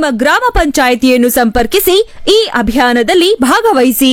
ನಿಮ್ಮ ಗ್ರಾಮ ಪಂಚಾಯಿತಿಯನ್ನು ಸಂಪರ್ಕಿಸಿ ಈ ಅಭಿಯಾನದಲ್ಲಿ ಭಾಗವಹಿಸಿ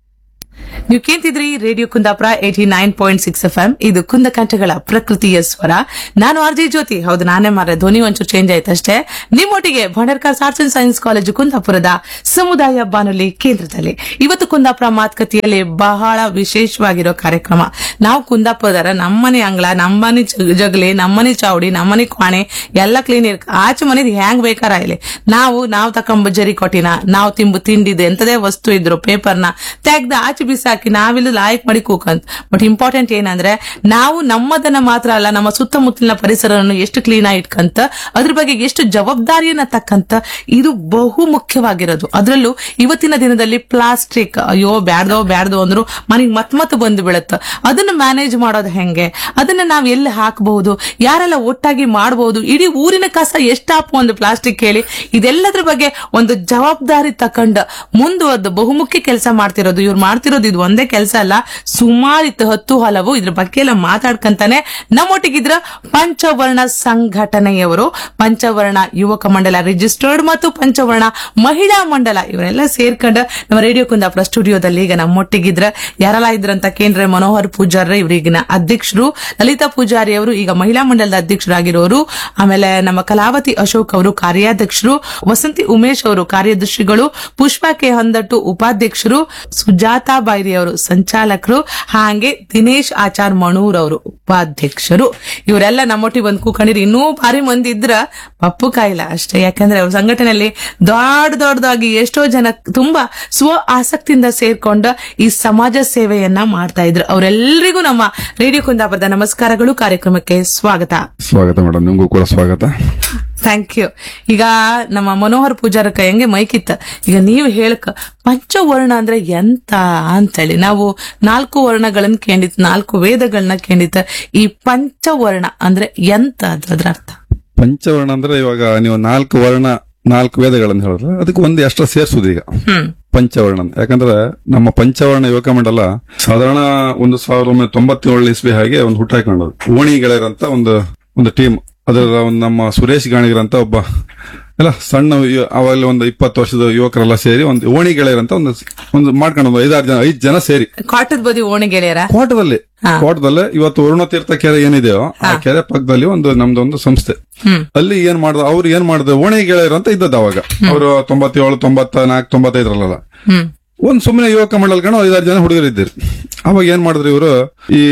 ನೀವು ಕೇಳ್ತಿದ್ರಿ radio Kundapura eighty nine point six F M ಇದು ಕುಂದಕಂಠಗಳ ಪ್ರಕೃತಿಯ ಸ್ವರ ನಾನು ಆರ್ ಜೆ ಜ್ಯೋತಿ ಹೌದು ನಾನೇ ಮಾರ ಧ್ವನಿ ಒಂಚೂರು ಚೇಂಜ್ ಆಯ್ತು ಅಷ್ಟೇ ನಿಮ್ಮೊಟ್ಟಿಗೆ Bhandarkar arts and science college ಕುಂದಾಪುರದ ಸಮುದಾಯ ಬಾನುಲಿ ಕೇಂದ್ರದಲ್ಲಿ ಇವತ್ತು ಕುಂದಾಪುರ ಮಾತುಕತೆಯಲ್ಲಿ ಬಹಳ ವಿಶೇಷವಾಗಿರೋ ಕಾರ್ಯಕ್ರಮ ನಾವು ಕುಂದಾಪುರದರ ನಮ್ಮನೆ ಅಂಗಳ ನಮ್ಮನೆ ಜ- ಜಗಲಿ ನಮ್ಮನೆ ಚಾವಡಿ ನಮ್ಮನೆ ಕ್ವಾಣೆ ಎಲ್ಲ ಕ್ಲೀನ್ ಇರ್ ಆಚೆ ಮನೆದು ಹ್ಯಾಂಗ್ ಬೇಕಾರ ಇಲ್ಲಿ ನಾವು ನಾವು ತಕೊಂಬ ಜರಿ ಕೊಟ್ಟಿನ ನಾವು ತಿಂಬು ತಿಂಡಿದೆ ಎಂತದೇ ವಸ್ತು ಇದ್ರು ಪೇಪರ್ನ ತೆಗ್ದು ಆಚೆ ಬಿಸಾಕಿ ನಾವಿಲ್ಲ ಲಾಯಕ್ ಮಾಡಿ ಕೂಕಂತ ಬಟ್ ಇಂಪಾರ್ಟೆಂಟ್ ಏನಂದ್ರೆ ನಾವು ನಮ್ಮದನ್ನ ಮಾತ್ರ ಅಲ್ಲ ನಮ್ಮ ಸುತ್ತಮುತ್ತಲಿನ ಪರಿಸರವನ್ನು ಎಷ್ಟು ಕ್ಲೀನ್ ಆಗಿ ಇಟ್ಕಂತ ಅದ್ರ ಬಗ್ಗೆ ಎಷ್ಟು ಜವಾಬ್ದಾರಿಯನ್ನ ತಕ್ಕಂತ ಇದು ಬಹು ಮುಖ್ಯವಾಗಿರೋದು ಅದರಲ್ಲೂ ಇವತ್ತಿನ ದಿನದಲ್ಲಿ ಪ್ಲಾಸ್ಟಿಕ್ ಅಯ್ಯೋ ಬ್ಯಾಡ್ದೋ ಬ್ಯಾಡ್ದೋ ಅಂದ್ರು ಮನೆಗೆ ಮತ್ ಮತ್ ಬಂದು ಬೀಳತ್ತ ಅದನ್ನ ಮ್ಯಾನೇಜ್ ಮಾಡೋದು ಹೆಂಗೆ ಅದನ್ನ ನಾವ್ ಎಲ್ಲಿ ಹಾಕಬಹುದು ಯಾರೆಲ್ಲ ಒಟ್ಟಾಗಿ ಮಾಡಬಹುದು ಇಡೀ ಊರಿನ ಕಸ ಎಷ್ಟಾಪು ಒಂದು ಪ್ಲಾಸ್ಟಿಕ್ ಹೇಳಿ ಇದೆಲ್ಲದ್ರ ಬಗ್ಗೆ ಒಂದು ಜವಾಬ್ದಾರಿ ತಕೊಂಡ ಮುಂದುವರೆದು ಬಹುಮುಖ್ಯ ಕೆಲಸ ಮಾಡ್ತಿರೋದು ಇವ್ರು ಮಾಡ್ತಿರೋದು ಇದು ಒಂದೇ ಕೆಲಸ ಅಲ್ಲ ಸುಮಾರಿತ್ತು ಹತ್ತು ಹಲವು ಇದ್ರ ಬಗ್ಗೆ ಎಲ್ಲ ಮಾತಾಡ್ಕಂತಾನೆ ನಮ್ಮೊಟ್ಟಿಗಿದ್ರ ಪಂಚವರ್ಣ ಸಂಘಟನೆಯವರು ಪಂಚವರ್ಣ ಯುವಕ ಮಂಡಲ ರಿಜಿಸ್ಟರ್ಡ್ ಮತ್ತು ಪಂಚವರ್ಣ ಮಹಿಳಾ ಮಂಡಲ ಇವರೆಲ್ಲ ಸೇರ್ಕೊಂಡ ನಮ್ಮ ರೇಡಿಯೋ ಕುಂದಾಪುರ ಸ್ಟುಡಿಯೋದಲ್ಲಿ ಈಗ ನಮ್ಮೊಟ್ಟಿಗಿದ್ರ ಯಾರೆಲ್ಲ ಇದ್ರಂತ ಕೇಂದ್ರ ಮನೋಹರ್ ಪೂಜಾರ್ರ ಇವರಿಗಿನ ಅಧ್ಯಕ್ಷರು ಲಲಿತಾ ಪೂಜಾರಿ ಅವರು ಈಗ ಮಹಿಳಾ ಮಂಡಲದ ಅಧ್ಯಕ್ಷರಾಗಿರೋರು ಆಮೇಲೆ ನಮ್ಮ ಕಲಾವತಿ ಅಶೋಕ್ ಅವರು ಕಾರ್ಯಾಧ್ಯಕ್ಷರು ವಸಂತಿ ಉಮೇಶ್ ಅವರು ಕಾರ್ಯದರ್ಶಿಗಳು ಪುಷ್ಪ ಕೆ ಹೊಂದಟ್ಟು ಉಪಾಧ್ಯಕ್ಷರು ಸುಜಾತಾ ಬೈರಿ ಅವರು ಸಂಚಾಲಕರು ಹಾಗೆ ದಿನೇಶ್ ಆಚಾರ್ ಮಣೂರ್ ಅವರು ಉಪಾಧ್ಯಕ್ಷರು ಇವರೆಲ್ಲ ನಮ್ಮೊಟ್ಟಿಗೆ ಬಂದು ಕೂಕೊಂಡಿರಿ ಇನ್ನೂ ಭಾರಿ ಮಂದಿ ಇದ್ರ ಪಪ್ಪು ಕಾಯಿಲ್ಲ ಅಷ್ಟೇ ಯಾಕಂದ್ರೆ ಅವ್ರ ಸಂಘಟನೆಯಲ್ಲಿ ದೊಡ್ಡ ದೊಡ್ಡದಾಗಿ ಎಷ್ಟೋ ಜನ ತುಂಬಾ ಸ್ವ ಆಸಕ್ತಿಯಿಂದ ಸೇರ್ಕೊಂಡು ಈ ಸಮಾಜ ಸೇವೆಯನ್ನ ಮಾಡ್ತಾ ಇದ್ರು ಅವರೆಲ್ಲರಿಗೂ ನಮ್ಮ ರೇಡಿಯೋ ಕುಂದಾಪುರದ ನಮಸ್ಕಾರಗಳು ಕಾರ್ಯಕ್ರಮಕ್ಕೆ ಸ್ವಾಗತ ಸ್ವಾಗತ ಮೇಡಮ್ ನಿಮಗೂ ಕೂಡ ಸ್ವಾಗತ ಥ್ಯಾಂಕ್ ಯು ಈಗ ನಮ್ಮ ಮನೋಹರ್ ಪೂಜಾರಕ್ಕ ಹೆಂಗೆ ಮೈಕಿತ್ತ ಈಗ ನೀವು ಹೇಳಕ ಪಂಚವರ್ಣ ಅಂದ್ರೆ ಎಂತ ಅಂತೇಳಿ ನಾವು ನಾಲ್ಕು ವರ್ಣಗಳನ್ನ ಕೇಳಿತ್ ನಾಲ್ಕು ವೇದಗಳನ್ನ ಕೇಳಿತ್ತ ಈ ಪಂಚವರ್ಣ ಅಂದ್ರೆ ಎಂತ ಅದು ಅದ್ರ ಅರ್ಥ ಪಂಚವರ್ಣ ಅಂದ್ರೆ ಇವಾಗ ನೀವು ನಾಲ್ಕು ವರ್ಣ ನಾಲ್ಕು ವೇದಗಳನ್ನು ಹೇಳಿದ್ರೆ ಅದಕ್ಕೆ ಒಂದು ಎಕ್ಸ್ಟ್ರಾ ಸೇರ್ಸುದು ಈಗ ಹ್ಮ್ ಪಂಚವರ್ಣ ಅಂತ. ಯಾಕಂದ್ರೆ ನಮ್ಮ ಪಂಚವರ್ಣ ಯುವಕ ಮಂಡಲ ಸಾಧಾರಣ ಒಂದು ಸಾವಿರದ ಒಂಬೈನೂರ ತೊಂಬತ್ತೇಳು ಇಸ್ವಿ ಹಾಗೆ ಒಂದು ಹುಟ್ಟು ಹಾಕೊಂಡದು ಓಣಿ ಗೆಳೆಯರಂತ ಒಂದು ಒಂದು ಟೀಮ್ ಅದರ ಒಂದು ನಮ್ಮ ಸುರೇಶ್ ಗಾಣಿಗರಂತ ಒಬ್ಬ ಎಲ್ಲ ಸಣ್ಣ ಯು- ಅವಾಗಲೇ ಒಂದು ಇಪ್ಪತ್ತು ವರ್ಷದ ಯುವಕರೆಲ್ಲ ಸೇರಿ ಒಂದು ಓಣಿ ಗೆಳೆಯರಂತ ಒಂದು ಒಂದು ಮಾಡ್ಕೊಂಡು ಒಂದು ಐದಾರು ಜನ ಐದು ಜನ ಸೇರಿ ಕಾಟದ ಬದಿ ಓಣಿ ಗೆಳೆಯರ ಕೋಟದಲ್ಲಿ ಹಾ. ಕೋಟದಲ್ಲಿ ಇವತ್ತು ವರುಣ ತೀರ್ಥ ಕೆರೆ ಏನಿದೆಯೋ ಆ ಕೆರೆ ಪಕ್ಕದಲ್ಲಿ ಒಂದು ನಮ್ದೊಂದು ಸಂಸ್ಥೆ ಹ್ಮ್ ಅಲ್ಲಿ ಏನ್ ಮಾಡ್ದ ಅವ್ರು ಏನ್ ಮಾಡಿದ್ರು ಓಣಿ ಗೆಳೆಯರು ಅಂತ ಇದ್ದದ್ದು ಅವಾಗ ಅವರು ತೊಂಬತ್ತೇಳು ತೊಂಬತ್ತ ನಾಲ್ಕು ತೊಂಬತ್ತೈದರಲ್ಲ ಹ್ಮ್ ಒಂದ್ ಸುಮ್ಮನೆ ಯುವಕ ಮಂಡಲ್ಕೊಂಡು ಐದಾರು ಜನ ಹುಡುಗರಿದ್ದೀರಿ ಅವಾಗ ಏನ್ ಮಾಡಿದ್ರು ಇವರು ಈ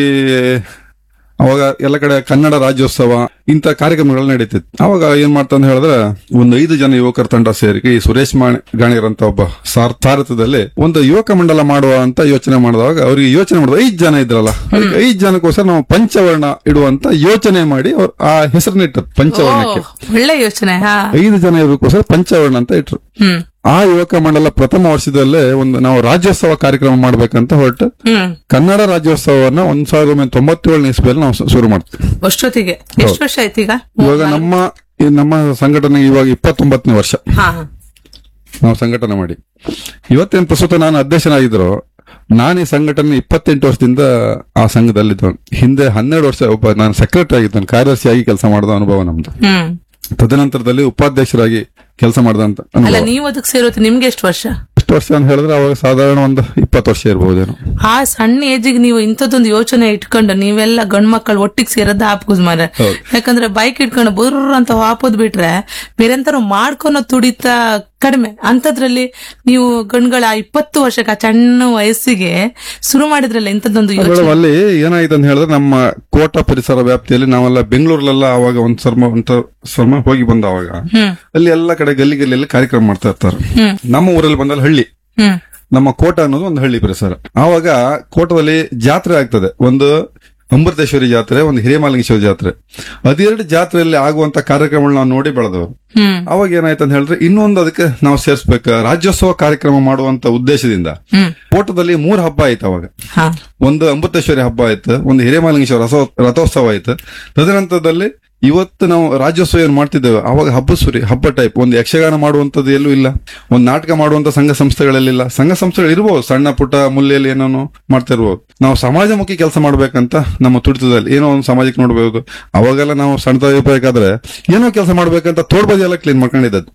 ಅವಾಗ ಎಲ್ಲ ಕಡೆ ಕನ್ನಡ ರಾಜ್ಯೋತ್ಸವ ಇಂಥ ಕಾರ್ಯಕ್ರಮಗಳು ನಡೀತಿತ್ತು ಅವಾಗ ಏನ್ ಮಾಡ್ತಾ ಹೇಳಿದ್ರೆ ಒಂದು ಐದು ಜನ ಯುವಕರ ತಂಡ ಸೇರಿ ಈ ಸುರೇಶ್ ಮಾಣಿ ಗಾಣಿಗರ್ ಅಂತ ಒಬ್ಬ ಸಾರ್- ಸಾರಥ್ಯದಲ್ಲಿ ಒಂದು ಯುವಕ ಮಂಡಲ ಮಾಡುವ ಅಂತ ಯೋಚನೆ ಮಾಡಿದಾಗ ಅವ್ರಿಗೆ ಯೋಚನೆ ಮಾಡಿದ ಐದು ಜನ ಇದ್ರಲ್ಲ ಅದಕ್ಕೆ ಐದು ಜನಕ್ಕೋಸ್ಕರ ನಾವು ಪಂಚವರ್ಣ ಇಡುವಂತ ಯೋಚನೆ ಮಾಡಿ ಅವ್ರು ಆ ಹೆಸರನ್ನಿಟ್ಟರು ಪಂಚವರ್ಣಕ್ಕೆ ಓ, ಒಳ್ಳೆ ಯೋಚನೆ ಹಾ ಐದು ಜನ ಇರೋಕ್ಕೋಸ್ಕರ ಪಂಚವರ್ಣ ಅಂತ ಇಟ್ರು ಹ್ಮ್ ಆ ಯುವಕ ಮಂಡಲ ಪ್ರಥಮ ವರ್ಷದಲ್ಲೇ ಒಂದು ನಾವು ರಾಜ್ಯೋತ್ಸವ ಕಾರ್ಯಕ್ರಮ ಮಾಡ್ಬೇಕಂತ ಹೊರಟು ಹ್ಮ್ ಕನ್ನಡ ರಾಜ್ಯೋತ್ಸವವನ್ನ ಒಂದ್ ಸಾವಿರದ ಒಂಬೈನೂರ ತೊಂಬತ್ತೇಳನೇ ಇಸ್ವಿಯಲ್ಲಿ ನಾವು ಶು- ಶುರು ಮಾಡ್ತೀವಿ ಅಷ್ಟೊತ್ತಿಗೆ ಎಷ್ಟು ವರ್ಷ ಆಯ್ತು ಈಗ ಇವಾಗ ನಮ್ಮ ಈ ನಮ್ಮ ಸಂಘಟನೆ ಇವಾಗ ಇಪ್ಪತ್ತೊಂಬತ್ತನೇ ವರ್ಷ ಹಾ ಹಾ. ನಾವು ಸಂಘಟನೆ ಮಾಡಿ ಇವತ್ತೇನ್ ಪ್ರಸ್ತುತ ನಾನು ಅಧ್ಯಕ್ಷನಾಗಿದ್ರು ನಾನು ಈ ಸಂಘಟನೆ ಇಪ್ಪತ್ತೆಂಟು ವರ್ಷದಿಂದ ಆ ಸಂಘದಲ್ಲಿದ್ದು ಹಿಂದೆ ಹನ್ನೆರಡು ವರ್ಷ ಒಬ್ಬ ನಾನು ಸೆಕ್ರೆಟರಿ ಆಗಿದ್ದನು ಕಾರ್ಯದರ್ಶಿಯಾಗಿ ಕೆಲಸ ಮಾಡಿದ ಅನುಭವ ನಮ್ದು ಹ್ಮ್ ತದನಂತರದಲ್ಲಿ ಉಪಾಧ್ಯಕ್ಷರಾಗಿ ಕೆಲಸ ಮಾಡಿದಂತ ಅಲ್ಲ ಅನುಭವ ನೀವು ಅದಕ್ಕೆ ಸೇರೋದು ನಿಮ್ಗೆ ಎಷ್ಟು ವರ್ಷ ಎಷ್ಟು ವರ್ಷ ಅಂತ ಹೇಳಿದ್ರೆ ಅವಾಗ ಸಾಧಾರಣ ಒಂದು ಇಪ್ಪತ್ತು ವರ್ಷ ಇರ್ಬೋದೇನೋ ಆ ಸಣ್ಣ ಏಜಿಗೆ ನೀವು ಇಂಥದ್ದೊಂದು ಯೋಚನೆ ಇಟ್ಕೊಂಡು ನೀವೆಲ್ಲ ಗಂಡ್ ಮಕ್ಕಳು ಒಟ್ಟಿಗೆ ಸೇರದ ಹಾಪುದ್ ಮಾರ ಹೌದು. ಯಾಕಂದ್ರೆ ಬೈಕ್ ಇಟ್ಕೊಂಡು ಬುರ್ರ ಅಂತ ಹಾಪೋದ್ ಬಿಟ್ರೆ ಬೇರೆಂತಾರು ಮಾಡ್ಕೊನೋ ತುಡಿತ ಕಡಿಮೆ ಅಂತದ್ರಲ್ಲಿ ನೀವು ಗಂಡ್ಗಳ ಇಪ್ಪತ್ತು ವರ್ಷಕ್ಕೆ ಆ ಸಣ್ಣ ವಯಸ್ಸಿಗೆ ಶುರು ಮಾಡಿದ್ರಲ್ಲ ಇಂಥದ್ದೊಂದು ಯೋಚನೆ ಮೇಡಮ್, ಅಲ್ಲಿ ಏನಾಯ್ತು ಅಂತ ಹೇಳಿದ್ರೆ ನಮ್ಮ ಕೋಟ ಪರಿಸರ ವ್ಯಾಪ್ತಿಯಲ್ಲಿ ನಾವೆಲ್ಲ ಬೆಂಗಳೂರಲ್ಲೆಲ್ಲ ಅವಾಗ ಒಂದ್ ಸರ್ಮ ಒಂದ್ ಸರ್ಮ ಹೋಗಿ ಬಂದ ಅವಾಗ ಹ್ಮ್ ಅಲ್ಲಿ ಎಲ್ಲ ಕಡೆ ಗಲ್ಲಿ ಗಲ್ಲಿಯಲ್ಲಿ ಕಾರ್ಯಕ್ರಮ ಮಾಡ್ತಾ ಇರ್ತಾರೆ ಹ್ಮ್ ನಮ್ಮ ಊರಲ್ಲಿ ಬಂದಲ್ಲಿ ಹಳ್ಳಿ ಹ್ಮ್ ನಮ್ಮ ಕೋಟ ಅನ್ನೋದು ಒಂದು ಹಳ್ಳಿ ಪರಿಸರ ಆವಾಗ ಕೋಟದಲ್ಲಿ ಜಾತ್ರೆ ಆಗ್ತದೆ ಒಂದು ಅಮೃತೇಶ್ವರಿ ಜಾತ್ರೆ ಒಂದು ಹಿರೇಮಾಲಿಂಗೇಶ್ವರಿ ಜಾತ್ರೆ ಅದೆರಡು ಜಾತ್ರೆಯಲ್ಲಿ ಆಗುವಂತ ಕಾರ್ಯಕ್ರಮಗಳನ್ನ ನಾವು ನೋಡಿ ಬೆಳೆದವರು ಹ್ಮ್ ಅವಾಗ ಏನಾಯ್ತು ಅಂತ ಹೇಳಿದ್ರೆ ಇನ್ನೊಂದು ಅದಕ್ಕೆ ನಾವು ಸೇರ್ಸ್ಬೇಕು ರಾಜ್ಯೋತ್ಸವ ಕಾರ್ಯಕ್ರಮ ಮಾಡುವಂತ ಉದ್ದೇಶದಿಂದ ಹ್ಮ್ ಕೋಟದಲ್ಲಿ ಮೂರ್ ಹಬ್ಬ ಆಯ್ತು ಅವಾಗ ಹಾ ಒಂದು ಅಮೃತೇಶ್ವರಿ ಹಬ್ಬ ಆಯ್ತು ಒಂದು ಹಿರೇಮಾಲಿಂಗೇಶ್ವರ ರಸೋ ರಥೋತ್ಸವ ಆಯ್ತು ತದನಂತರದಲ್ಲಿ ಇವತ್ತು ನಾವು ರಾಜ್ಯೋತ್ಸವ ಏನ್ ಮಾಡ್ತಿದ್ದೇವೆ ಅವಾಗ ಹಬ್ಬ ಸುರಿ ಹಬ್ಬ ಟೈಪ್ ಒಂದು ಯಕ್ಷಗಾನ ಮಾಡುವಂತದ್ದು ಎಲ್ಲೂ ಇಲ್ಲ ಒಂದು ನಾಟಕ ಮಾಡುವಂತ ಸಂಘ ಸಂಸ್ಥೆಗಳಲ್ಲಿಲ್ಲ ಸಂಘ ಸಂಸ್ಥೆಗಳು ಇರ್ಬೋದು ಸಣ್ಣ ಪುಟ್ಟ ಮೂಲೆಯಲ್ಲಿ ಏನೋ ಮಾಡ್ತಾ ಇರ್ಬೋದು ನಾವು ಸಮಾಜಮುಖಿ ಕೆಲಸ ಮಾಡ್ಬೇಕಂತ ನಮ್ಮ ತುಡಿತದಲ್ಲಿ ಏನೋ ಒಂದು ಸಮಾಜಕ್ಕೆ ನೋಡ್ಬೇಕು ಅವಾಗೆಲ್ಲ ನಾವು ಸಣ್ಣದಾಗಿರ್ಬೇಕಾದ್ರೆ ಏನೋ ಕೆಲಸ ಮಾಡ್ಬೇಕಂತ ತೋಡ್ಬದಿ ಎಲ್ಲ ಕ್ಲೀನ್ ಮಾಡ್ಕೊಂಡಿದ್ದದ್ದು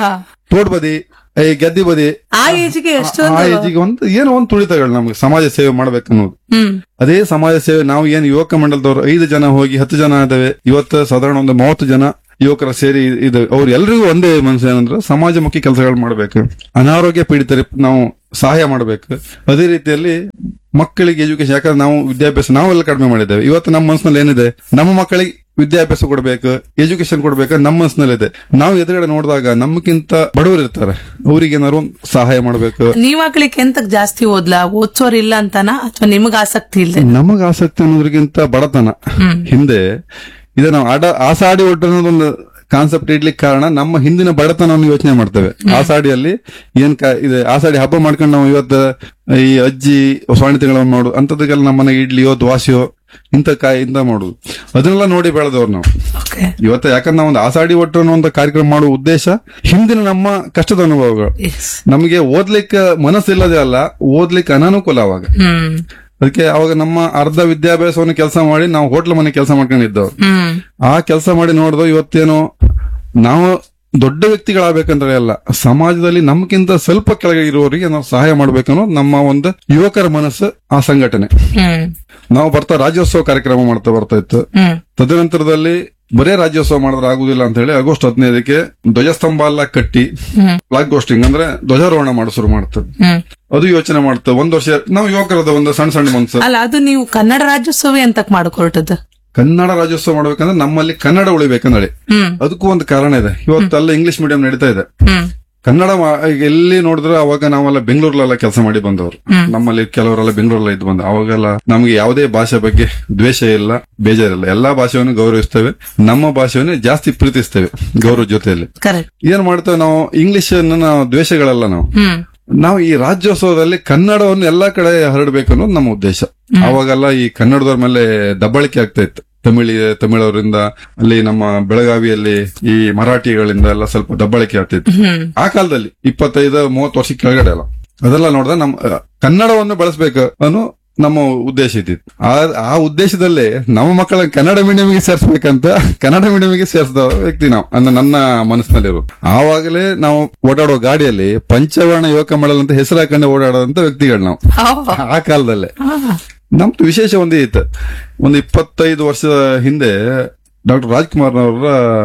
ತೋಡ್ಬದಿ ಈ ಗೆದ್ದಿ ಬದಿ ಆ ಏಜ್ಗೆ ಆ ಎಷ್ಟೊಂದು ಏಜಿಗೆ ಒಂದು ಏನೋ ಒಂದು ತುಳಿತಗಳು ನಮ್ಗೆ ಸಮಾಜ ಸೇವೆ ಮಾಡ್ಬೇಕನ್ನೋದು ಹ್ಮ್ ಅದೇ ಸಮಾಜ ಸೇವೆ ನಾವು ಏನು ಯುವಕ ಮಂಡಲದವರು ಐದು ಜನ ಹೋಗಿ ಹತ್ತು ಜನ ಇದಾವೆ ಇವತ್ತು ಸಾಧಾರಣ ಒಂದು ಮೂವತ್ತು ಜನ ಯುವಕರ ಸೇರಿ ಇದು ಅವ್ರು ಎಲ್ರಿಗೂ ಒಂದೇ ಮನಸ್ಸು ಏನಂದ್ರೆ ಸಮಾಜಮುಖಿ ಕೆಲಸಗಳು ಮಾಡ್ಬೇಕು ಅನಾರೋಗ್ಯ ಪೀಡಿತರಿಗೆ ನಾವು ಸಹಾಯ ಮಾಡ್ಬೇಕು ಅದೇ ರೀತಿಯಲ್ಲಿ ಮಕ್ಕಳಿಗೆ ಎಜುಕೇಶನ್ ಯಾಕಂದ್ರೆ ನಾವು ವಿದ್ಯಾಭ್ಯಾಸ ನಾವೆಲ್ಲ ಕಡಿಮೆ ಮಾಡಿದ್ದೇವೆ ಇವತ್ತು ನಮ್ಮ ಮನಸ್ಸಿನಲ್ಲಿ ಏನಿದೆ ನಮ್ಮ ಮಕ್ಕಳಿಗೆ ವಿದ್ಯಾಭ್ಯಾಸ ಕೊಡ್ಬೇಕು ಎಜುಕೇಶನ್ ಕೊಡ್ಬೇಕು ನಮ್ಮ ಮನಸ್ಸಿನಲ್ಲಿದೆ ನಾವು ಎದುರುಗಡೆ ನೋಡಿದಾಗ ನಮ್ಗಿಂತ ಬಡವರು ಇರ್ತಾರೆ ಅವ್ರಿಗೆ ಏನಾದ್ರು ಒಂದ್ ಸಹಾಯ ಮಾಡ್ಬೇಕು ನೀವ್ ಮಕ್ಳಿಗೆ ಎಂತಕ್ ಜಾಸ್ತಿ ಓದ್ಲಾ ಓದ್ಸೋರ್ ಇಲ್ಲ ಅಂತಾನ ಅಥವಾ ನಿಮಗ್ ಆಸಕ್ತಿ ಇಲ್ದೆ ನಮಗ ಆಸಕ್ತಿ ಅನ್ನೋದ್ರಿಗಿಂತ ಬಡತನ ಹಿಂದೆ ಇದು ನಾವು ಆಡ ಆಸಾಡಿ ಒಟ್ಟು ಅನ್ನೋದೊಂದು ಕಾನ್ಸೆಪ್ಟ್ ಇಡ್ಲಿಕ್ಕೆ ಕಾರಣ ನಮ್ಮ ಹಿಂದಿನ ಬಡತನವನ್ನು ಯೋಚನೆ ಮಾಡ್ತೇವೆ ಆಸಾಡಿಯಲ್ಲಿ ಏನ್ ಕಾ ಇದೆ ಆಸಾಡಿ ಹಬ್ಬ ಮಾಡ್ಕೊಂಡು ನಾವು ಇವತ್ತು ಈ ಅಜ್ಜಿ ಸೊಣ್ಣ ತಿಂಗಳನ್ನು ಮಾಡು ಅಂತದಕ್ಕೆಲ್ಲ ನಮ್ಮ ಮನೆಗೆ ಇಡ್ಲಿಯೋ ದ್ವಾಸೆಯೋ ಇಂಥ ಕಾಯಿ ಇಂತ ಮಾಡುದು ಅದನ್ನೆಲ್ಲ ನೋಡಿ ಬೆಳೆದವ್ರು ನಾವು ಓಕೆ ಇವತ್ತು ಯಾಕಂದ್ರೆ ನಾವು ಒಂದು ಆಸಾಡಿ ಒಟ್ಟು ಅನ್ನೋ ಒಂದು ಕಾರ್ಯಕ್ರಮ ಮಾಡುವ ಉದ್ದೇಶ ಹಿಂದಿನ ನಮ್ಮ ಕಷ್ಟದ ಅನುಭವಗಳು ನಮಗೆ ಓದ್ಲಿಕ್ಕೆ ಮನಸ್ಸಿಲ್ಲದೆ ಅಲ್ಲ ಓದ್ಲಿಕ್ಕೆ ಅನಾನುಕೂಲ ಅವಾಗ ಹ್ಮ್ ಅದಕ್ಕೆ ಅವಾಗ ನಮ್ಮ ಅರ್ಧ ವಿದ್ಯಾಭ್ಯಾಸವನ್ನು ಕೆಲಸ ಮಾಡಿ ನಾವು ಹೋಟ್ಲ್ ಮನೆ ಕೆಲಸ ಮಾಡ್ಕೊಂಡಿದ್ದೆವು ಹ್ಮ್ ಆ ಕೆಲಸ ಮಾಡಿ ನೋಡಿದ್ವು ಇವತ್ತೇನು ನಾವು ದೊಡ್ಡ ವ್ಯಕ್ತಿಗಳಾಗಬೇಕಂದ್ರೆ ಅಲ್ಲ ಸಮಾಜದಲ್ಲಿ ನಮ್ಗಿಂತ ಸ್ವಲ್ಪ ಕೆಳಗೆ ಇರುವವರಿಗೆ ನಾವು ಸಹಾಯ ಮಾಡ್ಬೇಕನ್ನೋ ನಮ್ಮ ಒಂದು ಯುವಕರ ಮನಸ್ಸು ಆ ಸಂಘಟನೆ ಹ್ಮ್ ನಾವು ಬರ್ತಾ ರಾಜ್ಯೋತ್ಸವ ಕಾರ್ಯಕ್ರಮ ಮಾಡ್ತಾ ಬರ್ತಾ ಇತ್ತು ಹ್ಮ್ ತದನಂತರದಲ್ಲಿ ಬರೇ ರಾಜ್ಯೋತ್ಸವ ಮಾಡಿದ್ರೆ ಆಗುದಿಲ್ಲ ಅಂತ ಹೇಳಿ ಆಗಸ್ಟ್ ಹದಿನೈದಕ್ಕೆ ಧ್ವಜಸ್ತಂಭ ಎಲ್ಲ ಕಟ್ಟಿ ಹ್ಮ್ ಫ್ಲಾಗ್ ಗೋಸ್ಟಿಂಗ್ ಅಂದ್ರೆ ಧ್ವಜಾರೋಹಣ ಮಾಡಿ ಶುರು ಮಾಡ್ತದೆ ಹ್ಮ್ ಅದು ಯೋಚನೆ ಮಾಡ್ತೇವೆ ಒಂದ್ ವರ್ಷ ನಾವು ಯುವಕರದ ಒಂದು ಸಣ್ಣ ಸಣ್ಣ ಮನ್ಸು ಅಲ್ಲ ಅದು ನೀವು ಕನ್ನಡ ರಾಜ್ಯೋತ್ಸವ ಎಂತಕ್ ಮಾಡಕ್ ಹೊರಟದ್ದು ಕನ್ನಡ ರಾಜ್ಯೋತ್ಸವ ಮಾಡ್ಬೇಕಂದ್ರೆ ನಮ್ಮಲ್ಲಿ ಕನ್ನಡ ಉಳಿಬೇಕಂದ್ರೆ ಹ್ಮ್ ಅದಕ್ಕೂ ಒಂದು ಕಾರಣ ಇದೆ ಇವತ್ತೆಲ್ಲ ಇಂಗ್ಲಿಷ್ ಮೀಡಿಯಂ ನಡೀತಾ ಇದೆ ಹ್ಮ್ ಕನ್ನಡ ಮಾ- ಈಗ ಎಲ್ಲಿ ನೋಡಿದ್ರೆ ಅವಾಗ ನಾವೆಲ್ಲ ಬೆಂಗಳೂರಲ್ಲೆಲ್ಲ ಕೆಲಸ ಮಾಡಿ ಬಂದವರು ನಮ್ಮಲ್ಲಿ ಕೆಲವರೆಲ್ಲ ಬೆಂಗಳೂರಲ್ಲ ಇದ್ದು ಬಂದ ಅವಾಗೆಲ್ಲ ನಮಗೆ ಯಾವುದೇ ಭಾಷೆ ಬಗ್ಗೆ ದ್ವೇಷ ಇಲ್ಲ ಬೇಜಾರಿಲ್ಲ ಎಲ್ಲಾ ಭಾಷೆಯನ್ನು ಗೌರವಿಸ್ತೇವೆ ನಮ್ಮ ಭಾಷೆಯನ್ನು ಜಾಸ್ತಿ ಪ್ರೀತಿಸ್ತೇವೆ ಗೌರವ ಜೊತೆಯಲ್ಲಿ ಕರೆಕ್ಟ್ ಏನ್ ಮಾಡ್ತೇವೆ ನಾವು ಇಂಗ್ಲಿಷ್ ನಾವು ದ್ವೇಷಗಳಲ್ಲ ನಾವು ಹ್ಮ್ ನಾವು ಈ ರಾಜ್ಯೋತ್ಸವದಲ್ಲಿ ಕನ್ನಡವನ್ನು ಎಲ್ಲಾ ಕಡೆ ಹರಡಬೇಕು ಅನ್ನೋದು ನಮ್ಮ ಉದ್ದೇಶ ಅವಾಗೆಲ್ಲ ಈ ಕನ್ನಡದವ್ರ ಮೇಲೆ ದಬ್ಬಾಳಿಕೆ ಆಗ್ತಾ ಇತ್ತು ತಮಿಳ್ ತಮಿಳವರಿಂದ ಅಲ್ಲಿ ನಮ್ಮ ಬೆಳಗಾವಿಯಲ್ಲಿ ಈ ಮರಾಠಿಗಳಿಂದ ಎಲ್ಲ ಸ್ವಲ್ಪ ದಬ್ಬಾಳಿಕೆ ಆಗ್ತಿತ್ತು ಹ್ಮ್ ಆ ಕಾಲದಲ್ಲಿ ಇಪ್ಪತ್ತೈದು ಮೂವತ್ತು ವರ್ಷ ಕೆಳಗಡೆ ಅಲ್ಲ ಅದೆಲ್ಲ ನೋಡಿದ್ರೆ ನಮ್ಮ ಅಹ್, ಕನ್ನಡವನ್ನು ಬೆಳೆಸಬೇಕು ಅನ್ನೋ ನಮ್ಮ ಉದ್ದೇಶ ಇದ್ದಿತ್ತು ಆ ಆ ಉದ್ದೇಶದಲ್ಲೇ ನಮ್ಮ ಮಕ್ಕಳನ್ನ ಕನ್ನಡ ಮೀಡಿಯಂಗೆ ಸೇರ್ಸ್ಬೇಕಂತ ಕನ್ನಡ ಮೀಡಿಯಂಗೆ ಸೇರಿಸಿದ ವ್ಯಕ್ತಿ ನಾವು ಅಂದ್ರೆ ನನ್ನ ಮನಸ್ಸಿನಲ್ಲಿರೋದು ಆವಾಗಲೇ ನಾವು ಓಡಾಡೋ ಗಾಡಿಯಲ್ಲಿ ಪಂಚವರ್ಣ ಯುವಕ ಮಂಡಲ ಅಂತ ಹೆಸರು ಹಾಕೊಂಡು ಓಡಾಡೋದಂತ ವ್ಯಕ್ತಿಗಳು ನಾವು ಹೌ. ಆ ಕಾಲದಲ್ಲೇ ಹಾ. ನಮ್ದು ವಿಶೇಷ ಒಂದೇ ಇತ್ತು ಒಂದು ಇಪ್ಪತ್ತೈದು ವರ್ಷದ ಹಿಂದೆ ಡಾಕ್ಟರ್ ರಾಜ್ಕುಮಾರ್ ಅವರ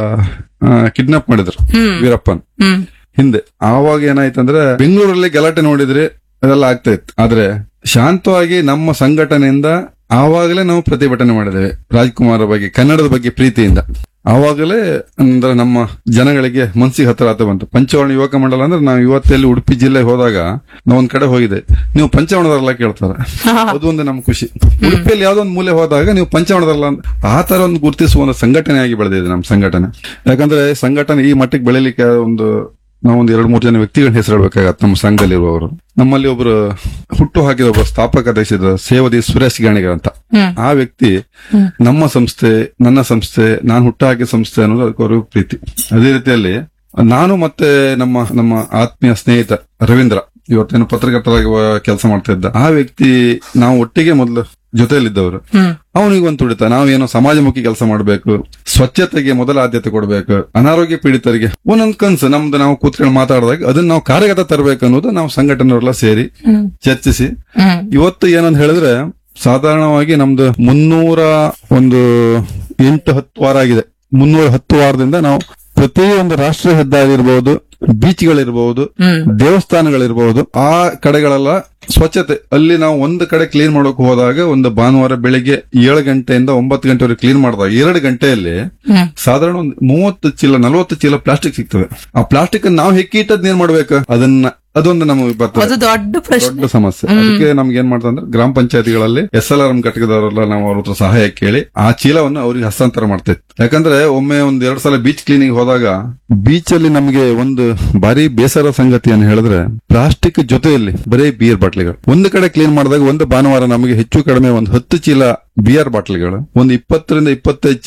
ಕಿಡ್ನಾಪ್ ಮಾಡಿದ್ರು ವೀರಪ್ಪನ್ ಹ್ಮ್ ಹಿಂದೆ ಆವಾಗ ಏನಾಯ್ತಂದ್ರೆ ಬೆಂಗಳೂರಲ್ಲಿ ಗಲಾಟೆ ನೋಡಿದ್ರೆ ಅದೆಲ್ಲ ಆಗ್ತಾ ಇತ್ತು ಆದ್ರೆ ಶಾಂತವಾಗಿ ನಮ್ಮ ಸಂಘಟನೆಯಿಂದ ಆವಾಗಲೇ ನಾವು ಪ್ರತಿಭಟನೆ ಮಾಡಿದ್ದೇವೆ ರಾಜ್ಕುಮಾರ್ ಬಗ್ಗೆ ಕನ್ನಡದ ಬಗ್ಗೆ ಪ್ರೀತಿಯಿಂದ ಆವಾಗಲೇ ಅಂದ್ರೆ ನಮ್ಮ ಜನಗಳಿಗೆ ಮನ್ಸಿಗೆ ಹತ್ರ ಆತ ಬಂತು ಪಂಚವರ್ಣ ಯುವಕ ಮಂಡಲ ಅಂದ್ರೆ ನಾವು ಇವತ್ತೆಲ್ಲಿ ಉಡುಪಿ ಜಿಲ್ಲೆಗೆ ಹೋದಾಗ ನಾವು ಒಂದ್ ಕಡೆ ಹೋಗಿದೆ ನೀವು ಪಂಚವರ್ಣದಲ್ಲ ಕೇಳ್ತಾರೆ ಅದು ಒಂದು ನಮ್ಮ ಖುಷಿ ಉಡುಪಿಯಲ್ಲಿ ಯಾವ್ದೋ ಒಂದು ಮೂಲೆ ಹೋದಾಗ ನೀವು ಪಂಚವರ್ಣದಲ್ಲ ಅಂತ ಆ ತರ ಒಂದು ಗುರುತಿಸುವ ಒಂದು ಸಂಘಟನೆಯಾಗಿ ಬೆಳೆದಿದೆ ನಮ್ಮ ಸಂಘಟನೆ ಯಾಕಂದ್ರೆ ಸಂಘಟನೆ ಈ ಮಟ್ಟಿಗೆ ಬೆಳಿಲಿಕ್ಕೆ ಒಂದು ನಾವೊಂದು ಎರಡು ಮೂರು ಜನ ವ್ಯಕ್ತಿಗಳನ್ನ ಹೆಸರು ಹೇಳ್ಬೇಕಾಗತ್ತೆ ನಮ್ಮ ಸಂಘದಲ್ಲಿರುವವರು ನಮ್ಮಲ್ಲಿ ಒಬ್ರು ಹುಟ್ಟು ಹಾಕಿದ ಒಬ್ಬ ಸ್ಥಾಪಕ ಅಧ್ಯಕ್ಷದ ಸೇವದಿ ಸುರೇಶ್ ಗಾಣಿಗರ್ ಅಂತ ಹ್ಮ್. ಆ ವ್ಯಕ್ತಿ ನಮ್ಮ ಸಂಸ್ಥೆ ನನ್ನ ಸಂಸ್ಥೆ ನಾನು ಹುಟ್ಟು ಹಾಕಿದ ಸಂಸ್ಥೆ ಅನ್ನೋದು ಅದಕ್ಕೆ ಅವ್ರಿಗೆ ಪ್ರೀತಿ ಅದೇ ರೀತಿಯಲ್ಲಿ ನಾನು ಮತ್ತೆ ನಮ್ಮ ನಮ್ಮ ಆತ್ಮೀಯ ಸ್ನೇಹಿತ ರವೀಂದ್ರ ಇವತ್ತೇನು ಪತ್ರಕರ್ತರಾಗಿ ಕೆಲಸ ಮಾಡ್ತಾ ಇದ್ದ ಆ ವ್ಯಕ್ತಿ ನಾವು ಒಟ್ಟಿಗೆ ಮೊದಲು ಜೊತೆಯಲ್ಲಿದ್ದವರು ಹ್ಮ್ ಅವನಿಗೆ ಒಂದು ತುಡಿತ ನಾವೇನೋ ಸಮಾಜಮುಖಿ ಕೆಲಸ ಮಾಡಬೇಕು ಸ್ವಚ್ಛತೆಗೆ ಮೊದಲ ಆದ್ಯತೆ ಕೊಡಬೇಕು ಅನಾರೋಗ್ಯ ಪೀಡಿತರಿಗೆ ಒಂದೊಂದು ಕನ್ಸು ನಮ್ದು ನಾವು ಕೂತ್ಕೊಂಡು ಮಾತಾಡಿದಾಗ ಅದನ್ನ ನಾವು ಕಾರ್ಯಗತ ತರಬೇಕು ಅನ್ನೋದು ನಾವು ಸಂಘಟನೆಯವರೆಲ್ಲ ಸೇರಿ ಹ್ಮ್ ಚರ್ಚಿಸಿ ಹ್ಮ್ ಇವತ್ತು ಏನಂತ ಹೇಳಿದ್ರೆ ಸಾಧಾರಣವಾಗಿ ನಮ್ದು ಮುನ್ನೂರ ಒಂದು ಎಂಟು ಹತ್ತು ವಾರ ಆಗಿದೆ ಮುನ್ನೂರ ಹತ್ತು ವಾರದಿಂದ ನಾವು ಪ್ರತಿ ಒಂದು ರಾಷ್ಟ್ರೀಯ ಹೆದ್ದಾರಿ ಇರಬಹುದು ಬೀಚ್ಗಳಿರ್ಬಹುದು ಹ್ಮ್ ದೇವಸ್ಥಾನಗಳಿರ್ಬಹುದು ಆ ಕಡೆಗಳೆಲ್ಲ ಸ್ವಚ್ಛತೆ ಅಲ್ಲಿ ನಾವು ಒಂದು ಕಡೆ ಕ್ಲೀನ್ ಮಾಡೋಕೆ ಹೋದಾಗ ಒಂದು ಭಾನುವಾರ ಬೆಳಿಗ್ಗೆ ಏಳು ಗಂಟೆಯಿಂದ ಒಂಬತ್ತು ಗಂಟೆವರೆಗೆ ಕ್ಲೀನ್ ಮಾಡಿದಾಗ ಎರಡು ಗಂಟೆಯಲ್ಲಿ ಹ್ಮ್ ಸಾಧಾರಣ ಒಂದು ಮೂವತ್ತು ಚೀಲ ನಲವತ್ತು ಚೀಲ ಪ್ಲಾಸ್ಟಿಕ್ ಸಿಗ್ತವೆ ಆ ಪ್ಲಾಸ್ಟಿಕ್ ನಾವು ಹೆಕ್ಕಿಟ್ಟದ್ ಏನ್ ಮಾಡ್ಬೇಕು ಅದನ್ನ ಅದೊಂದು ನಮಗೆ ಬರ್ತದೆ ಅದು ದೊಡ್ಡ ಪ್ರಶ್ನೆ ದೊಡ್ಡ ಸಮಸ್ಯೆ ಅದಕ್ಕೆ ನಮ್ಗೆ ಏನ್ ಮಾಡ್ತಾ ಅಂದ್ರೆ ಗ್ರಾಮ ಪಂಚಾಯತಿಗಳಲ್ಲಿ ಎಸ್ ಎಲ್ ಆರ್ ಎಂ ಘಟಕದವರೆಲ್ಲ ನಾವು ಅವ್ರ ಹತ್ರ ಸಹಾಯ ಕೇಳಿ ಆ ಚೀಲವನ್ನು ಅವ್ರಿಗೆ ಹಸ್ತಾಂತರ ಮಾಡ್ತಿತ್ತು ಯಾಕಂದ್ರೆ ಒಮ್ಮೆ ಒಂದ್ ಎರಡ್ ಸಲ ಬೀಚ್ ಕ್ಲೀನಿಂಗ್ ಹೋದಾಗ ಬೀಚ್ ಅಲ್ಲಿ ನಮಗೆ ಒಂದು ಭಾರಿ ಬೇಸರ ಸಂಗತಿಯನ್ನು ಹೇಳಿದ್ರೆ ಪ್ಲಾಸ್ಟಿಕ್ ಜೊತೆಯಲ್ಲಿ ಬರೀ ಬಿಯರ್ ಬಾಟ್ಲಿಗಳು ಒಂದು ಕಡೆ ಕ್ಲೀನ್ ಮಾಡಿದಾಗ ಒಂದು ಭಾನುವಾರ ನಮಗೆ ಹೆಚ್ಚು ಕಡಿಮೆ ಒಂದು ಹತ್ತು ಚೀಲ ಬಿಯರ್ ಬಾಟ್ಲಿಗಳು ಒಂದು ಇಪ್ಪತ್ತರಿಂದ ಇಪ್ಪತ್ತೈದು ಚೀಲ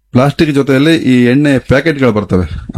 ಪ್ಲಾಸ್ಟಿಕ್ ಜೊತೆಯಲ್ಲಿ ಈ ಎಣ್ಣೆ ಪ್ಯಾಕೆಟ್ಗಳು ಬರ್ತವೆ